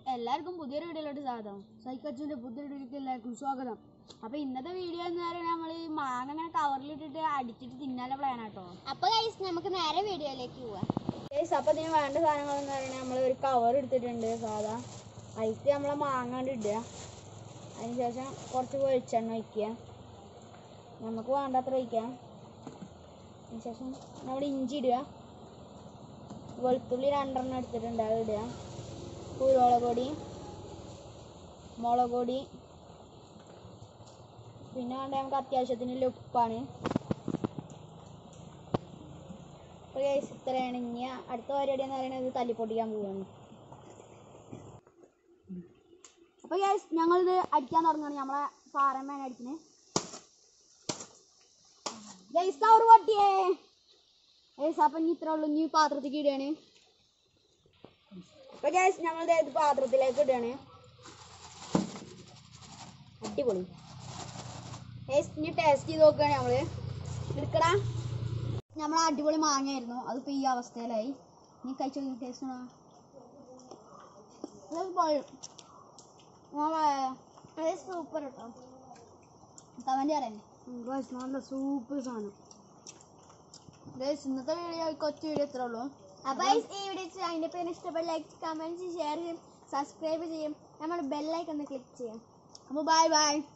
എല്ലാവർക്കും പുതിയൊരു വീഡിയോയിലോട്ട് സ്വാഗതം സൈക്കച്ചിന്റെ പുതിയൊരു വീഡിയോക്ക് എല്ലാവർക്കും സ്വാഗതം അപ്പൊ ഇന്നത്തെ വീഡിയോ എന്ന് പറയുന്നത് നമ്മൾ ഈ മാങ്ങ ഇങ്ങനെ കവറിലിട്ടിട്ട് അടിച്ചിട്ട് തിന്നാനുള്ള പ്ലാൻ ആട്ടോ അപ്പൊ ഗൈസ് നമുക്ക് നേരെ വീഡിയോയിലേക്ക് പോവാം ഗൈസ് അപ്പൊ ഇതിന് വേണ്ട സാധനങ്ങൾ എന്ന് പറയുന്നത് നമ്മൾ ഒരു കവർ എടുത്തിട്ടുണ്ട് സാധാ അതിക്ക് നമ്മളെ മാങ്ങ കൊണ്ട് ഇടുക അതിനുശേഷം കുറച്ച് വെളിച്ചെണ്ണ ഒഴിക്കുക നമുക്ക് വേണ്ടത്ര ഒഴിക്കാം അതിനുശേഷം നമ്മൾ ഇഞ്ചി ഇടുക വെളുത്തുള്ളി രണ്ടെണ്ണം എടുത്തിട്ടുണ്ട് അത് ഇടുക കുരുമുളക് പൊടി മുളക് പൊടി പിന്നെ വേണ്ട നമുക്ക് അത്യാവശ്യത്തിനുള്ള ഉപ്പാണ് അപ്പോൾ ഗൈസ് ഇത്രയാണ് ഇനി അടുത്ത പരിപാടി എന്ന് പറയുന്നത് തല്ലിപ്പൊട്ടിക്കാൻ പോവുകയാണ് അപ്പോൾ ഗൈസ് ഞങ്ങളിത് അടിക്കാൻ തുടങ്ങുകയാണ് നമ്മളെ പാറമ്മേനെ അടിക്കുന്നത് ഗൈസ് കവർ പൊട്ടിയേ ഗൈസ് അപ്പം ഇനി ഇത്രേ ഉള്ളൂ ഇനി പാത്രത്തേക്ക് ഇടുകയാണ് അപ്പോൾ ഗൈസ് ഞങ്ങൾ ഇത് പാത്രത്തിലേക്ക് ഇടുകയാണ് അടിപൊളി ഗൈസ് ഇനി ടേസ്റ്റ് ചെയ്ത് നോക്കുകയാണ് നമ്മൾ എടുക്കടാ നമ്മളെ അടിപൊളി മാങ്ങയായിരുന്നു അതിപ്പോ ഈ അവസ്ഥയിലായി നീ കഴിച്ചു ടേസ്റ്റ് സൂപ്പർ കേട്ടോ കമന്റ് പറയാൻ നല്ല സൂപ്പർ സാധനം ഗൈസ് ഇന്നത്തെ വീഡിയോ കൊച്ചു വീഡിയോ ഇത്രേ ഉള്ളൂ അപ്പൊ guys, ഈ വീഡിയോ അതിന്റെ പേര് ഇഷ്ടപ്പെട്ട ലൈക്ക് കമന്റ് ഷെയർ ചെയ്യും സബ്സ്ക്രൈബ് ചെയ്യും നമ്മൾ ബെല്ലൈക്ക് ഒന്ന് ക്ലിക്ക് ചെയ്യും അപ്പോൾ ബൈ ബൈ